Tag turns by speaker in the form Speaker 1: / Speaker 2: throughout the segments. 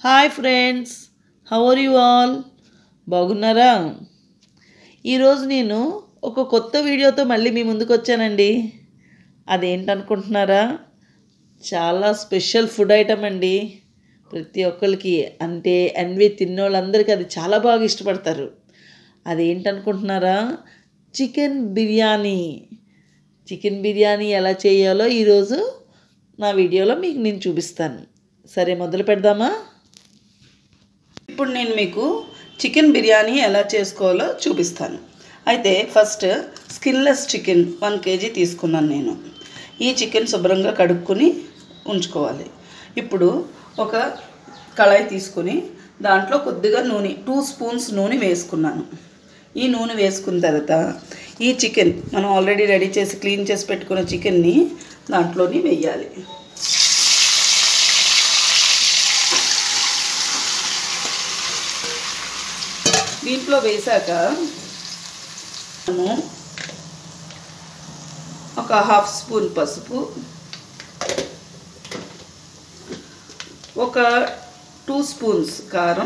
Speaker 1: hi friends how are you all బాగున్నారా ఈరోజు నేను ఒక కొత్త వీడియోతో మళ్ళీ మీ ముందుకు వచ్చానండి అదేంటనుకుంటున్నారా చాలా స్పెషల్ ఫుడ్ ఐటమ్ అండి ప్రతి ఒక్కరికి అంటే ఎన్వి తిన్నోళ్ళందరికీ అది చాలా బాగా ఇష్టపడతారు అదేంటనుకుంటున్నారా చికెన్ బిర్యానీ చికెన్ బిర్యానీ ఎలా చేయాలో ఈరోజు నా వీడియోలో మీకు నేను చూపిస్తాను సరే మొదలు పెడదామా ఇప్పుడు నేను మీకు చికెన్ బిర్యానీ ఎలా చేసుకోవాలో చూపిస్తాను అయితే first skinless chicken one KG తీసుకున్నాను నేను ఈ చికెన్ శుభ్రంగా కడుక్కొని ఉంచుకోవాలి ఇప్పుడు ఒక కళాయి తీసుకుని దాంట్లో కొద్దిగా నూనె టూ స్పూన్స్ నూనె వేసుకున్నాను ఈ నూనె వేసుకున్న తర్వాత ఈ చికెన్ మనం ఆల్రెడీ రెడీ చేసి క్లీన్ చేసి పెట్టుకున్న చికెన్ని దాంట్లోని వేయాలి దీంట్లో వేశాక మనము ఒక హాఫ్ స్పూన్ పసుపు ఒక టూ స్పూన్స్ కారం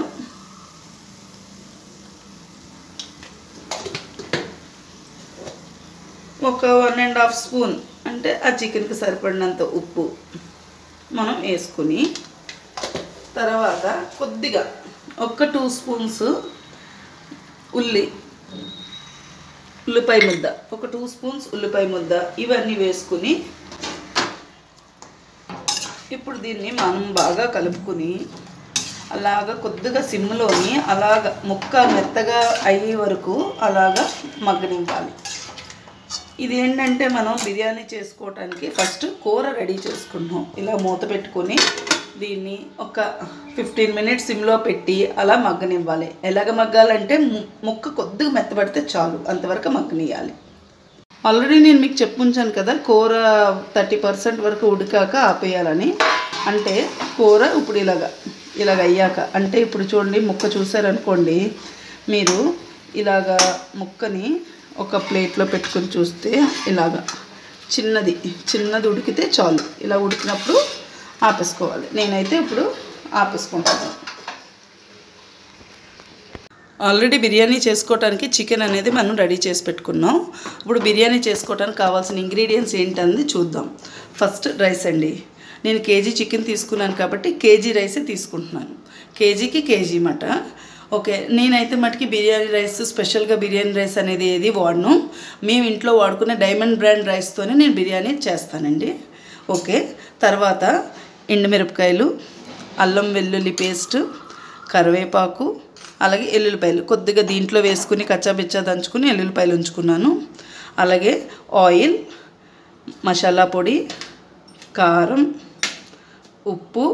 Speaker 1: ఒక వన్ అండ్ హాఫ్ స్పూన్ అంటే ఆ చికెన్కి సరిపడినంత ఉప్పు మనం వేసుకుని తర్వాత కొద్దిగా ఒక టూ స్పూన్స్ ఉల్లి ఉల్లిపాయ ముద్ద ఒక టూ స్పూన్స్ ఉల్లిపాయ ముద్ద ఇవన్నీ వేసుకుని ఇప్పుడు దీన్ని మనం బాగా కలుపుకుని అలాగ కొద్దిగా సిమ్లోని అలాగ ముక్క మెత్తగా అయ్యే వరకు అలాగ మగ్గనివ్వాలి ఇది ఏంటంటే మనం బిర్యానీ చేసుకోవటానికి ఫస్ట్ కూర రెడీ చేసుకుంటాం ఇలా మూత పెట్టుకొని దీన్ని ఒక ఫిఫ్టీన్ మినిట్స్ సిమ్లో పెట్టి అలా మగ్గనివ్వాలి ఎలాగ మగ్గాలంటే ముక్క కొద్దిగా మెత్తబడితే చాలు అంతవరకు మగ్గనియాలి ఆల్రెడీ నేను మీకు చెప్పుంచాను కదా కూర థర్టీ పర్సెంట్ వరకు ఉడికాక ఆపేయాలని అంటే కూర ఇప్పుడు ఇలాగ ఇలాగ అయ్యాక అంటే ఇప్పుడు చూడండి ముక్క చూసారనుకోండి మీరు ఇలాగ ముక్కని ఒక ప్లేట్లో పెట్టుకొని చూస్తే ఇలాగ చిన్నది చిన్నది ఉడికితే చాలు ఇలా ఉడికినప్పుడు ఆపేసుకోవాలి నేనైతే ఇప్పుడు ఆపేసుకుంటాను ఆల్రెడీ బిర్యానీ చేసుకోవడానికి చికెన్ అనేది మనం రెడీ చేసి పెట్టుకున్నాం ఇప్పుడు బిర్యానీ చేసుకోవడానికి కావాల్సిన ఇంగ్రీడియంట్స్ ఏంటనేది చూద్దాం ఫస్ట్ రైస్ అండి నేను కేజీ చికెన్ తీసుకున్నాను కాబట్టి కేజీ రైసే తీసుకుంటున్నాను కేజీకి కేజీ మాట ఓకే నేనైతే మటుకి బిర్యానీ రైస్ స్పెషల్గా బిర్యానీ రైస్ అనేది ఏది వాడను మేము ఇంట్లో వాడుకునే డైమండ్ బ్రాండ్ రైస్తోనే నేను బిర్యానీ చేస్తానండి ఓకే తర్వాత ఎండుమిరపకాయలు అల్లం వెల్లుల్లి పేస్ట్ కరివేపాకు అలాగే ఎల్లుల్లిపాయలు కొద్దిగా దీంట్లో వేసుకుని కచ్చాబిచ్చా దంచుకుని ఎల్లుల్లిపాయలు ఉంచుకున్నాను అలాగే ఆయిల్ మసాలా పొడి కారం ఉప్పు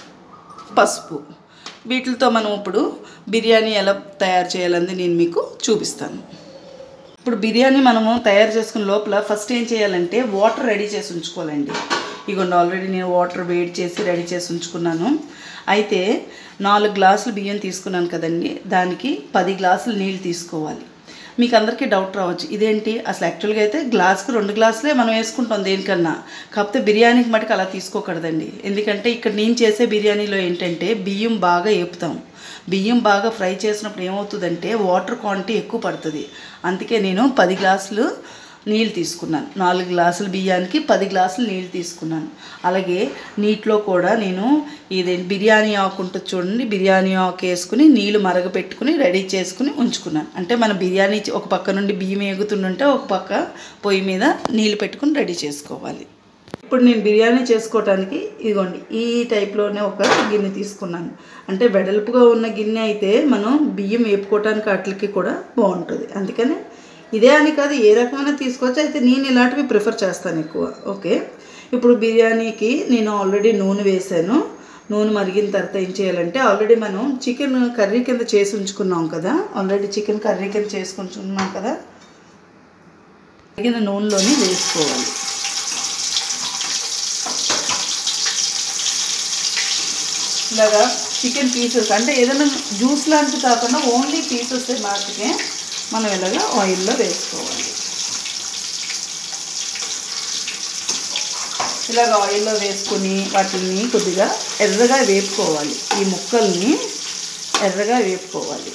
Speaker 1: పసుపు వీటితో మనం ఇప్పుడు బిర్యానీ ఎలా తయారు చేయాలని నేను మీకు చూపిస్తాను ఇప్పుడు బిర్యానీ మనము తయారు చేసుకున్న లోపల ఫస్ట్ ఏం చేయాలంటే వాటర్ రెడీ చేసి ఉంచుకోవాలండి ఇగోండి ఆల్రెడీ నేను వాటర్ వేడి చేసి రెడీ చేసి ఉంచుకున్నాను అయితే నాలుగు గ్లాసులు బియ్యం తీసుకున్నాను కదండి దానికి పది గ్లాసులు నీళ్ళు తీసుకోవాలి మీకు అందరికీ డౌట్ రావచ్చు ఇదేంటి అసలు యాక్చువల్గా అయితే గ్లాస్కి రెండు గ్లాసులే మనం వేసుకుంటాం దేనికన్నా కాకపోతే బిర్యానీకి మటుకు అలా తీసుకోకూడదండి ఎందుకంటే ఇక్కడ నేను చేసే బిర్యానీలో ఏంటంటే బియ్యం బాగా ఏపుతాం బియ్యం బాగా ఫ్రై చేసినప్పుడు ఏమవుతుందంటే వాటర్ క్వాంటిటీ ఎక్కువ పడుతుంది అందుకే నేను పది గ్లాసులు నీళ్ళు తీసుకున్నాను నాలుగు గ్లాసులు బియ్యానికి పది గ్లాసులు నీళ్ళు తీసుకున్నాను అలాగే నీటిలో కూడా నేను ఇది బిర్యానీ ఆకు ఉంటుంది చూడండి బిర్యానీ ఆకు వేసుకుని నీళ్ళు మరగపెట్టుకుని రెడీ చేసుకుని ఉంచుకున్నాను అంటే మన బిర్యానీ ఒక పక్క నుండి బియ్యం ఎగుతుంటే ఒక పక్క పొయ్యి మీద నీళ్ళు పెట్టుకుని రెడీ చేసుకోవాలి ఇప్పుడు నేను బిర్యానీ చేసుకోవటానికి ఇదిగోండి ఈ టైప్లోనే ఒక గిన్నె తీసుకున్నాను అంటే వెడల్పుగా ఉన్న గిన్నె అయితే మనం బియ్యం వేపుకోవటానికి వాటికి కూడా బాగుంటుంది అందుకనే ఇదే అని కాదు ఏ రకమైన తీసుకోవచ్చు అయితే నేను ఇలాంటివి ప్రిఫర్ చేస్తాను ఎక్కువ ఓకే ఇప్పుడు బిర్యానీకి నేను ఆల్రెడీ నూనె వేసాను నూనె మరిగిన తర్వాత ఏం చేయాలంటే ఆల్రెడీ మనం చికెన్ కర్రీ కింద చేసి ఉంచుకున్నాం కదా ఆల్రెడీ చికెన్ కర్రీ కింద చేసుకుంటున్నాం కదా మరిగిన నూనెలోని వేసుకోవాలి ఇలాగా చికెన్ పీసెస్ అంటే ఏదైనా జ్యూస్ లాంటివి కాకుండా ఓన్లీ పీసెస్ మాత్రమే మనం ఇలాగా ఆయిల్లో వేసుకోవాలి ఇలాగ ఆయిల్లో వేసుకుని వాటిని కొద్దిగా ఎర్రగా వేపుకోవాలి ఈ ముక్కల్ని ఎర్రగా వేపుకోవాలి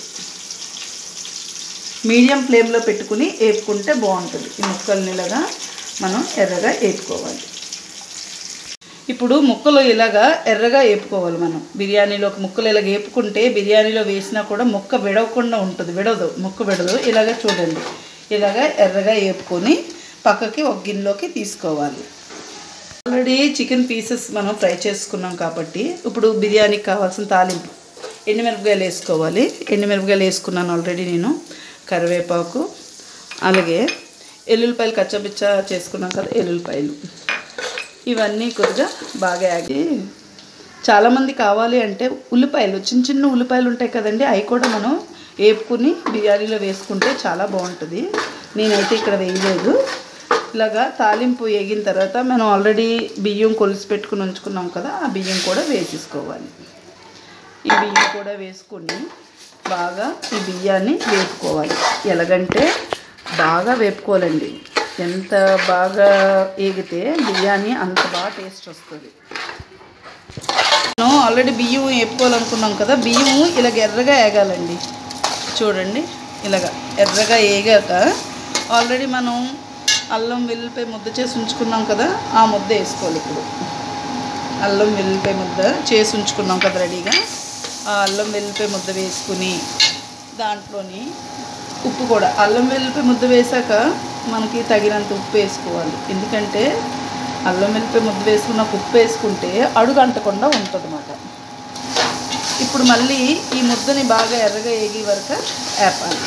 Speaker 1: మీడియం ఫ్లేమ్లో పెట్టుకుని వేపుకుంటే బాగుంటుంది ఈ ముక్కల్ని ఇలాగా మనం ఎర్రగా వేపుకోవాలి ఇప్పుడు ముక్కలు ఇలాగా ఎర్రగా వేపుకోవాలి మనం బిర్యానీలోకి ముక్కలు ఇలాగ వేపుకుంటే బిర్యానీలో వేసినా కూడా ముక్క విడవకుండా ఉంటుంది విడవదు ముక్క విడదు ఇలాగ చూడండి ఇలాగ ఎర్రగా వేపుకొని పక్కకి ఒక గిన్నెలోకి తీసుకోవాలి ఆల్రెడీ చికెన్ పీసెస్ మనం ఫ్రై చేసుకున్నాం కాబట్టి ఇప్పుడు బిర్యానీకి కావాల్సిన తాలింపు ఎండుమిరపకాయలు వేసుకోవాలి ఎండుమిరపకాయలు వేసుకున్నాను ఆల్రెడీ నేను కరివేపాకు అలాగే ఎల్లుల్లిపాయలు కచ్చపిచ్చ చేసుకున్నాం కదా ఎల్లుల్లిపాయలు ఇవన్నీ కొద్దిగా బాగా యాగి చాలామంది కావాలి అంటే ఉల్లిపాయలు చిన్న చిన్న ఉల్లిపాయలు ఉంటాయి కదండి అవి కూడా మనం వేపుకుని బిర్యానీలో వేసుకుంటే చాలా బాగుంటుంది నేనైతే ఇక్కడ వేయలేదు ఇలాగా తాలింపు వేగిన తర్వాత మనం ఆల్రెడీ బియ్యం కొలిసి పెట్టుకుని ఉంచుకున్నాం కదా ఆ బియ్యం కూడా వేసేసుకోవాలి ఈ బియ్యం కూడా వేసుకొని బాగా ఈ బియ్యాన్ని వేపుకోవాలి ఎలాగంటే బాగా వేపుకోవాలండి ఎంత బాగా వేగితే బిర్యానీ అంత బాగా టేస్ట్ వస్తుంది మనం ఆల్రెడీ బియ్యం వేపుకోవాలనుకున్నాం కదా బియ్యం ఇలాగ ఎర్రగా వేగాలండి చూడండి ఇలాగ ఎర్రగా వేగాక ఆల్రెడీ మనం అల్లం వెల్లిపాయ ముద్ద చేసి ఉంచుకున్నాం కదా ఆ ముద్ద వేసుకోవాలి ఇప్పుడు అల్లం వెల్లిపాయ ముద్ద చేసి ఉంచుకున్నాం కదా రెడీగా ఆ అల్లం వెల్లిపాయ ముద్ద వేసుకుని దాంట్లోని ఉప్పు కూడా అల్లం వెల్లిపాయ ముద్ద వేసాక మనకి తగినంత ఉప్పు వేసుకోవాలి ఎందుకంటే అల్లం వెల్లిపాయ ముద్ద వేసుకున్నాక ఉప్పు వేసుకుంటే అడుగు అంటకుండా ఉంటుంది అన్నమాట ఇప్పుడు మళ్ళీ ఈ ముద్దని బాగా ఎర్రగా వేగి వరకు వేపాలి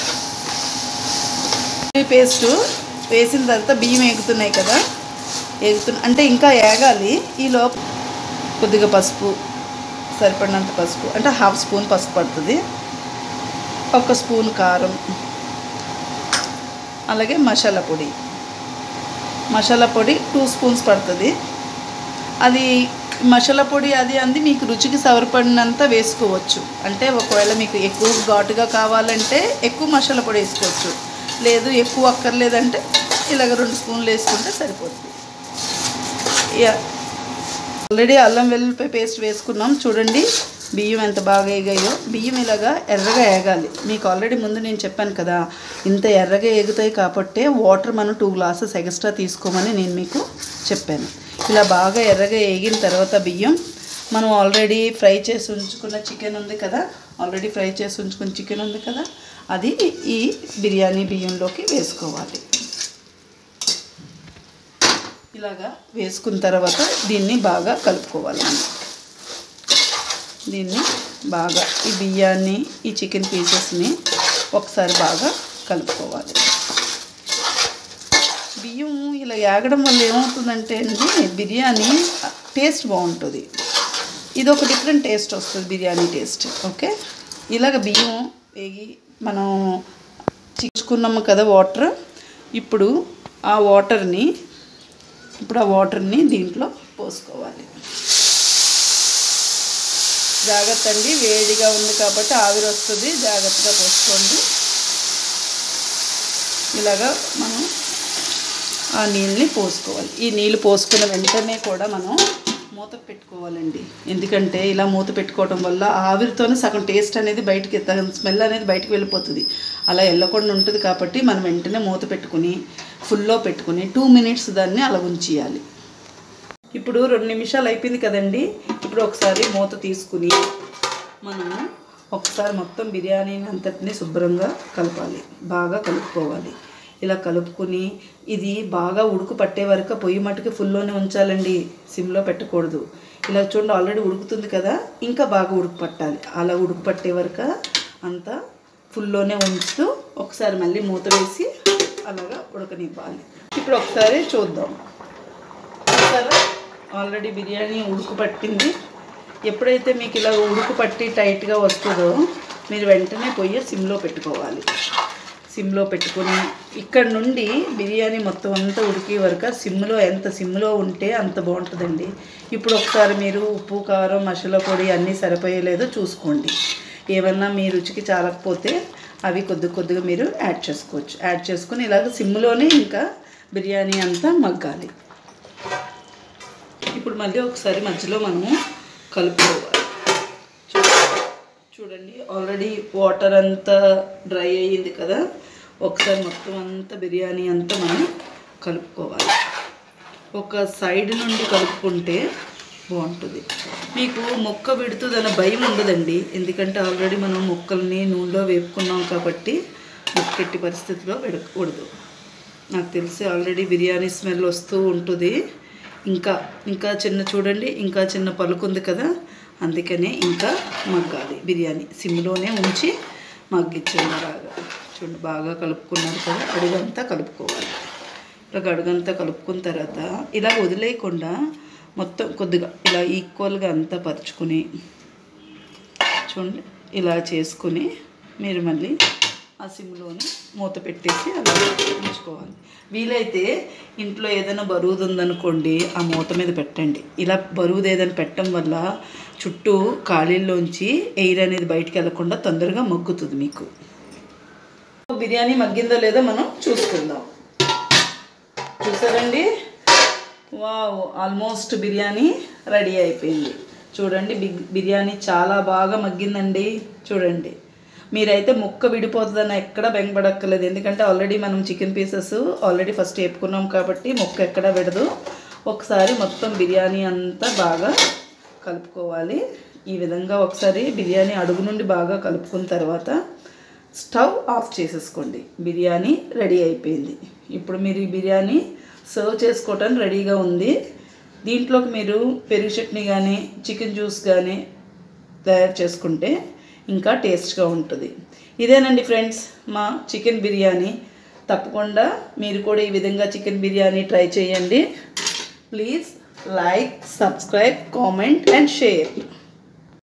Speaker 1: ఈ పేస్టు వేసిన తర్వాత బియ్యం వేగుతున్నాయి కదా వేగుతున్న అంటే ఇంకా వేగాలి ఈ లోపు కొద్దిగా పసుపు సరిపడినంత పసుపు అంటే హాఫ్ స్పూన్ పసుపు పడుతుంది ఒక స్పూన్ కారం అలాగే మసాలా పొడి మసాలా పొడి టూ స్పూన్స్ పడుతుంది అది మసాలా పొడి అది అంది మీకు రుచికి సరిపడినంత వేసుకోవచ్చు అంటే ఒకవేళ మీకు ఎక్కువ ఘాటుగా కావాలంటే ఎక్కువ మసాలా పొడి వేసుకోవచ్చు లేదు ఎక్కువ అక్కర్లేదంటే ఇలాగ రెండు స్పూన్లు వేసుకుంటే సరిపోతుంది ఇక ఆల్రెడీ అల్లం వెల్లుల్లిపాయ పేస్ట్ వేసుకున్నాం చూడండి బియ్యం ఎంత బాగా వేగాయో బియ్యం ఇలాగా ఎర్రగా వేగాలి మీకు ఆల్రెడీ ముందు నేను చెప్పాను కదా ఇంత ఎర్రగా ఎగుతాయి కాబట్టే వాటర్ మనం టూ గ్లాసెస్ ఎక్స్ట్రా తీసుకోమని నేను మీకు చెప్పాను ఇలా బాగా ఎర్రగా వేగిన తర్వాత బియ్యం మనం ఆల్రెడీ ఫ్రై చేసి ఉంచుకున్న చికెన్ ఉంది కదా ఆల్రెడీ ఫ్రై చేసి ఉంచుకున్న చికెన్ ఉంది కదా అది ఈ బిర్యానీ బియ్యంలోకి వేసుకోవాలి ఇలాగా వేసుకున్న తర్వాత దీన్ని బాగా కలుపుకోవాలి మనం దీన్ని బాగా ఈ బియ్యాన్ని ఈ చికెన్ పీసెస్ని ఒకసారి బాగా కలుపుకోవాలి బియ్యం ఇలా ఏగడం వల్ల ఏమవుతుందంటే అండి బిర్యానీ టేస్ట్ బాగుంటుంది ఇది ఒక డిఫరెంట్ టేస్ట్ వస్తుంది బిర్యానీ టేస్ట్ ఓకే ఇలాగ బియ్యం వేగి మనం చిచ్చుకున్నాము కదా వాటర్ ఇప్పుడు ఆ వాటర్ని ఇప్పుడు ఆ వాటర్ని దీంట్లో పోసుకోవాలి జాగ్రత్త అండి వేడిగా ఉంది కాబట్టి ఆవిరి వస్తుంది జాగ్రత్తగా పోసుకోండి ఇలాగా మనం ఆ నీళ్ళని పోసుకోవాలి ఈ నీళ్ళు పోసుకున్న వెంటనే కూడా మనం మూత పెట్టుకోవాలండి ఎందుకంటే ఇలా మూత పెట్టుకోవడం వల్ల ఆవిరితోనే సగం టేస్ట్ అనేది బయటికి సగం స్మెల్ అనేది బయటికి వెళ్ళిపోతుంది అలా వెళ్ళకుండా ఉంటుంది కాబట్టి మనం వెంటనే మూత పెట్టుకుని ఫుల్లో పెట్టుకుని టూ మినిట్స్ దాన్ని అలా ఉంచేయాలి ఇప్పుడు రెండు నిమిషాలు అయిపోయింది కదండి ఇప్పుడు ఒకసారి మూత తీసుకుని మనము ఒకసారి మొత్తం బిర్యానీని అంతటిని శుభ్రంగా కలపాలి బాగా కలుపుకోవాలి ఇలా కలుపుకుని ఇది బాగా ఉడుకు పట్టే వరకు పొయ్యి మట్టుకి ఫుల్లోనే ఉంచాలండి సిమ్లో పెట్టకూడదు ఇలా చూడండి ఆల్రెడీ ఉడుకుతుంది కదా ఇంకా బాగా ఉడుకు పట్టాలి అలా ఉడుకు పట్టే వరకు అంతా ఫుల్లోనే ఉంచుతూ ఒకసారి మళ్ళీ మూత వేసి అలాగా ఉడకనివ్వాలి ఇప్పుడు ఒకసారి చూద్దాం చూసారా ఆల్రెడీ బిర్యానీ ఉడుకు పట్టింది ఎప్పుడైతే మీకు ఇలా ఉడుకు పట్టి టైట్గా వస్తుందో మీరు వెంటనే పొయ్యి సిమ్లో పెట్టుకోవాలి సిమ్లో పెట్టుకొని ఇక్కడ నుండి బిర్యానీ మొత్తం అంతా ఉడికే వరకు సిమ్లో ఎంత సిమ్లో ఉంటే అంత బాగుంటుందండి ఇప్పుడు ఒకసారి మీరు ఉప్పు కారం మసాలా పొడి అన్నీ సరిపోయలేదో చూసుకోండి ఏమన్నా మీ రుచికి చాలకపోతే అవి కొద్ది కొద్దిగా మీరు యాడ్ చేసుకోవచ్చు యాడ్ చేసుకుని ఇలాగ సిమ్లోనే ఇంకా బిర్యానీ అంతా మగ్గాలి ఇప్పుడు మళ్ళీ ఒకసారి మధ్యలో మనము కలుపుకోవాలి చూ- చూడండి ఆల్రెడీ వాటర్ అంతా డ్రై అయ్యింది కదా ఒకసారి మొత్తం అంతా బిర్యానీ అంతా మనం కలుపుకోవాలి ఒక సైడ్ నుండి కలుపుకుంటే బాగుంటుంది మీకు మొక్క విడుతుందన్న భయం ఉండదండి ఎందుకంటే ఆల్రెడీ మనం మొక్కల్ని నూనెలో వేపుకున్నాం కాబట్టి మొక్క ఎట్టి పరిస్థితిలో విడకూడదు నాకు తెలిసి ఆల్రెడీ బిర్యానీ స్మెల్ వస్తూ ఉంటుంది ఇంకా ఇంకా చిన్న చూడండి ఇంకా చిన్న పలుకు ఉంది కదా అందుకనే ఇంకా మగ్గాలి బిర్యానీ సిమ్లోనే ఉంచి మగ్గించండి బాగా చూడండి బాగా కలుపుకున్నారు కదా అడుగంతా కలుపుకోవాలి ఇలా అడుగంతా కలుపుకున్న తర్వాత ఇలా వదిలేయకుండా మొత్తం కొద్దిగా ఇలా ఈక్వల్గా అంతా పరుచుకుని చూడండి ఇలా చేసుకుని మీరు మళ్ళీ ఆ సిమ్లోని మూత పెట్టేసి అలా ఉంచుకోవాలి వీలైతే ఇంట్లో ఏదైనా బరువుది ఉందనుకోండి ఆ మూత మీద పెట్టండి ఇలా బరువుది ఏదైనా పెట్టడం వల్ల చుట్టూ ఖాళీల్లోంచి ఎయిర్ అనేది బయటికి వెళ్లకుండా తొందరగా మగ్గుతుంది మీకు బిర్యానీ మగ్గిందో లేదో మనం చూసుకుందాం చూసారండి వావ్ ఆల్మోస్ట్ బిర్యానీ రెడీ అయిపోయింది చూడండి బిగ్ బిర్యానీ చాలా బాగా మగ్గిందండి చూడండి మీరైతే ముక్క విడిపోతుందని ఎక్కడ బెంగపడక్కర్లేదు ఎందుకంటే ఆల్రెడీ మనం చికెన్ పీసెస్ ఆల్రెడీ ఫస్ట్ వేపుకున్నాం కాబట్టి ముక్క ఎక్కడ విడదు ఒకసారి మొత్తం బిర్యానీ అంతా బాగా కలుపుకోవాలి ఈ విధంగా ఒకసారి బిర్యానీ అడుగు నుండి బాగా కలుపుకున్న తర్వాత స్టవ్ ఆఫ్ చేసేసుకోండి బిర్యానీ రెడీ అయిపోయింది ఇప్పుడు మీరు ఈ బిర్యానీ సర్వ్ చేసుకోవటానికి రెడీగా ఉంది దీంట్లోకి మీరు పెరుగు చట్నీ కానీ చికెన్ జ్యూస్ కానీ తయారు చేసుకుంటే ఇంకా టేస్ట్గా ఉంటుంది ఇదేనండి ఫ్రెండ్స్ మా చికెన్ బిర్యానీ తప్పకుండా మీరు కూడా ఈ విధంగా చికెన్ బిర్యానీ ట్రై చేయండి please like subscribe comment and share